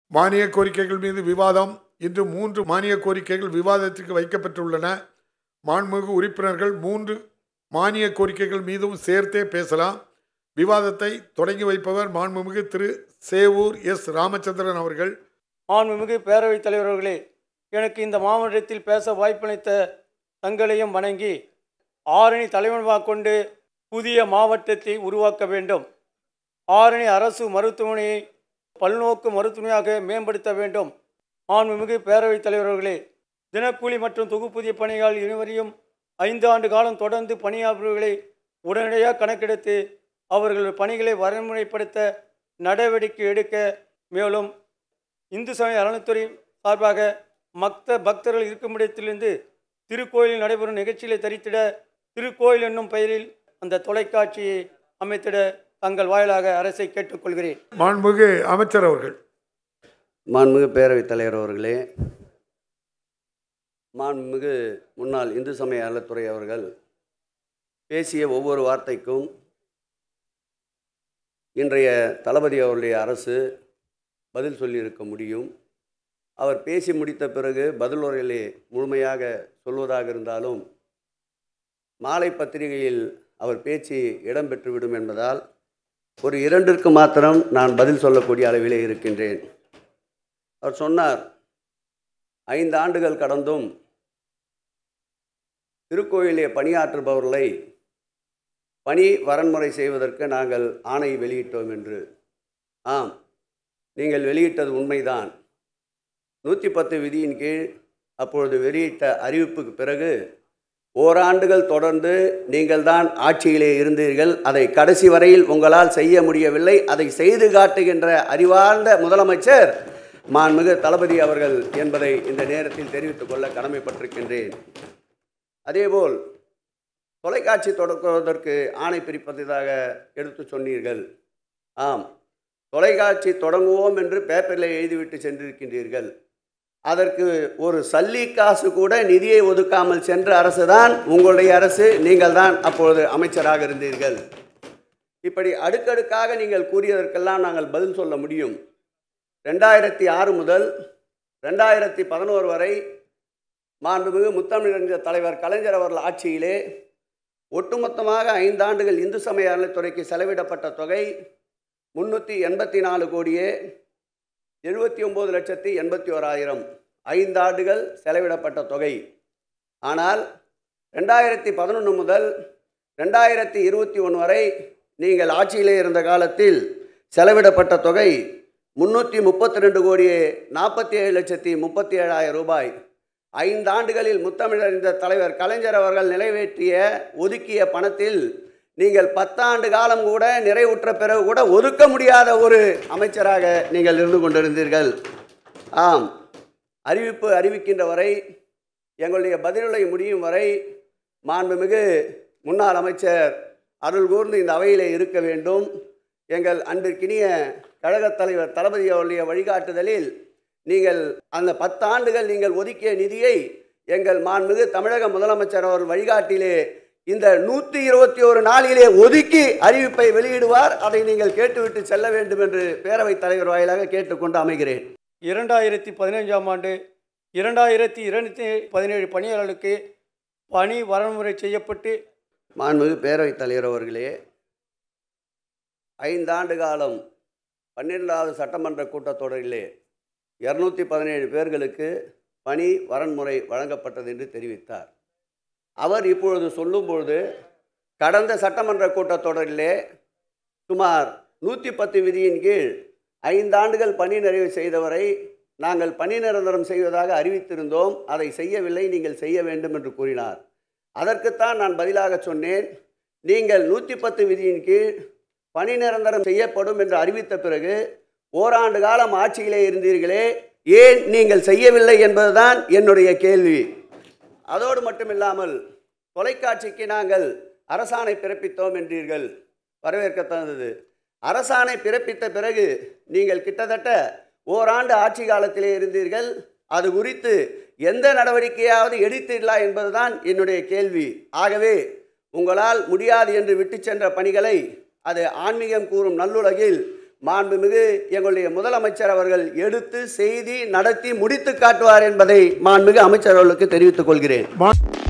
மானிய கோரிக்கைகள் மீது விவாதம் இன்று மூன்று மானிய கோரிக்கைகள் விவாதத்திற்கு வைக்கப்பட்டுள்ளன மாண்புமிகு உறுப்பினர்கள் மூன்று மானிய கோரிக்கைகள் மீதும் சேர்த்தே பேசலாம் விவாதத்தை தொடங்கி வைப்பவர் மாண்புமிகு திரு சேவூர் எஸ் ராமச்சந்திரன் அவர்கள் மாண்புமிகு பேரவைத் தலைவர் அவர்களே எனக்கு இந்த மாவட்டத்தில் பேச வாய்ப்பளித்த தங்களையும் வணங்கி ஆரணி தலைவனாக கொண்டு புதிய மாவட்டத்தை உருவாக்க வேண்டும் ஆரணி அரசு மருத்துவமனையை பல்நோக்கு மருத்துவமனையாக மேம்படுத்த வேண்டும் மாண்புமிகு பேரவைத் தலைவர் அவர்களே தினக்கூலி மற்றும் தொகுப்பூதிய பணிகள் இருவரையும் ஐந்து ஆண்டு காலம் தொடர்ந்து பணியாளர்களை உடனடியாக கணக்கெடுத்து அவர்கள் பணிகளை வரமுறைப்படுத்த நடவடிக்கை எடுக்க மேலும் இந்து சமய அறநிலைத்துறை சார்பாக மக்த பக்தர்கள் இருக்கும் இடத்திலிருந்து திருக்கோயிலில் நடைபெறும் நிகழ்ச்சிகளை தரித்திட திருக்கோயில் என்னும் பெயரில் அந்த தொலைக்காட்சியை அமைத்திட தங்கள் வாயிலாக அரசை கேட்டுக்கொள்கிறேன் மாண்புமிகு அமைச்சர் அவர்கள் மாண்புமிகு பேரவைத் தலைவர் அவர்களே மாண்புமிகு முன்னாள் இந்து சமய அறத்துறை அவர்கள் பேசிய ஒவ்வொரு வார்த்தைக்கும் இன்றைய தளபதி அவருடைய அரசு பதில் சொல்லியிருக்க முடியும் அவர் பேசி முடித்த பிறகு பதில் உரையிலே முழுமையாக சொல்வதாக இருந்தாலும் மாலை பத்திரிகையில் அவர் பேச்சு இடம்பெற்றுவிடும் என்பதால் ஒரு இரண்டிற்கு மாத்திரம் நான் பதில் சொல்லக்கூடிய அளவிலே இருக்கின்றேன் அவர் சொன்னார் ஐந்து ஆண்டுகள் கடந்தும் திருக்கோயிலே பணியாற்றுபவர்களை பணி வரன்முறை செய்வதற்கு நாங்கள் ஆணை வெளியிட்டோம் என்று ஆம் நீங்கள் வெளியிட்டது உண்மைதான் நூற்றி பத்து விதியின் கீழ் அப்பொழுது வெளியிட்ட அறிவிப்புக்கு பிறகு ஓராண்டுகள் தொடர்ந்து நீங்கள் தான் ஆட்சியிலே இருந்தீர்கள் அதை கடைசி வரையில் உங்களால் செய்ய முடியவில்லை அதை செய்து காட்டுகின்ற அறிவார்ந்த முதலமைச்சர் மாண்புமிகு தளபதி அவர்கள் என்பதை இந்த நேரத்தில் தெரிவித்துக் கொள்ள கடமைப்பட்டிருக்கின்றேன் அதேபோல் தொலைக்காட்சி தொடங்குவதற்கு ஆணை பிரிப்பதாக எடுத்து சொன்னீர்கள் ஆம் தொலைக்காட்சி தொடங்குவோம் என்று பேப்பரில் எழுதிவிட்டு சென்றிருக்கின்றீர்கள் அதற்கு ஒரு சல்லி காசு கூட நிதியை ஒதுக்காமல் சென்ற அரசு தான் உங்களுடைய அரசு நீங்கள் தான் அப்பொழுது அமைச்சராக இருந்தீர்கள் இப்படி அடுக்கடுக்காக நீங்கள் கூறியதற்கெல்லாம் நாங்கள் பதில் சொல்ல முடியும் ரெண்டாயிரத்தி ஆறு முதல் ரெண்டாயிரத்தி பதினோரு வரை மாண்புமிகு முத்தமிழறிஞர் தலைவர் கலைஞர் அவர்கள் ஆட்சியிலே ஒட்டுமொத்தமாக ஐந்தாண்டுகள் இந்து சமய அறநிலைத்துறைக்கு செலவிடப்பட்ட தொகை முன்னூற்றி எண்பத்தி நாலு கோடியே எழுபத்தி ஒம்பது லட்சத்தி எண்பத்தி ஓராயிரம் ஐந்தாண்டுகள் செலவிடப்பட்ட தொகை ஆனால் ரெண்டாயிரத்தி பதினொன்று முதல் ரெண்டாயிரத்தி இருபத்தி ஒன்று வரை நீங்கள் ஆட்சியிலே இருந்த காலத்தில் செலவிடப்பட்ட தொகை முன்னூற்றி முப்பத்தி ரெண்டு கோடியே நாற்பத்தி ஏழு லட்சத்தி முப்பத்தி ஏழாயிரம் ரூபாய் ஐந்தாண்டுகளில் முத்தமிழறிந்த தலைவர் கலைஞர் அவர்கள் நிறைவேற்றிய ஒதுக்கிய பணத்தில் நீங்கள் பத்தாண்டு காலம் கூட நிறைவுற்ற பிறகு கூட ஒதுக்க முடியாத ஒரு அமைச்சராக நீங்கள் இருந்து கொண்டிருந்தீர்கள் ஆம் அறிவிப்பு அறிவிக்கின்ற வரை எங்களுடைய பதிலுரை முடியும் வரை மாண்புமிகு முன்னாள் அமைச்சர் அருள் கூர்ந்து இந்த அவையிலே இருக்க வேண்டும் எங்கள் அன்பிற்கினிய கழகத் தலைவர் தளபதி அவருடைய வழிகாட்டுதலில் நீங்கள் அந்த பத்தாண்டுகள் நீங்கள் ஒதுக்கிய நிதியை எங்கள் மாண்புமிகு தமிழக முதலமைச்சர் அவர் வழிகாட்டிலே இந்த நூற்றி இருபத்தி ஒரு நாளிலே ஒதுக்கி அறிவிப்பை வெளியிடுவார் அதை நீங்கள் கேட்டுவிட்டு செல்ல வேண்டும் என்று பேரவைத் தலைவர் வாயிலாக கேட்டுக்கொண்டு அமைகிறேன் இரண்டாயிரத்தி பதினைஞ்சாம் ஆண்டு இரண்டாயிரத்தி இருநூத்தி பதினேழு பணியாளர்களுக்கு பணி வரன்முறை செய்யப்பட்டு மாண்புமிகு பேரவைத் தலைவர் அவர்களே ஐந்தாண்டு காலம் பன்னிரெண்டாவது சட்டமன்ற கூட்டத்தொடரிலே இரநூத்தி பதினேழு பேர்களுக்கு பணி வரன்முறை வழங்கப்பட்டது என்று தெரிவித்தார் அவர் இப்பொழுது சொல்லும்பொழுது கடந்த சட்டமன்ற கூட்டத்தொடரிலே சுமார் நூற்றி பத்து விதியின் கீழ் ஐந்தாண்டுகள் பணி நிறைவு செய்தவரை நாங்கள் பணி நிரந்தரம் செய்வதாக அறிவித்திருந்தோம் அதை செய்யவில்லை நீங்கள் செய்ய வேண்டும் என்று கூறினார் அதற்குத்தான் நான் பதிலாக சொன்னேன் நீங்கள் நூற்றி பத்து விதியின் கீழ் பணி நிரந்தரம் செய்யப்படும் என்று அறிவித்த பிறகு ஓராண்டு காலம் ஆட்சியிலே இருந்தீர்களே ஏன் நீங்கள் செய்யவில்லை என்பதுதான் என்னுடைய கேள்வி அதோடு மட்டுமில்லாமல் தொலைக்காட்சிக்கு நாங்கள் அரசாணை பிறப்பித்தோம் என்றீர்கள் வரவேற்கத்தந்தது அரசாணை பிறப்பித்த பிறகு நீங்கள் கிட்டத்தட்ட ஓராண்டு ஆட்சி காலத்திலே இருந்தீர்கள் அது குறித்து எந்த நடவடிக்கையாவது எடுத்தீர்களா என்பதுதான் என்னுடைய கேள்வி ஆகவே உங்களால் முடியாது என்று விட்டு சென்ற பணிகளை அது ஆன்மீகம் கூறும் நல்லுலகில் மாண்புமிகு எங்களுடைய முதலமைச்சர் அவர்கள் எடுத்து செய்தி நடத்தி முடித்து காட்டுவார் என்பதை மாண்புமிகு அமைச்சர் அவர்களுக்கு தெரிவித்துக் கொள்கிறேன் மா-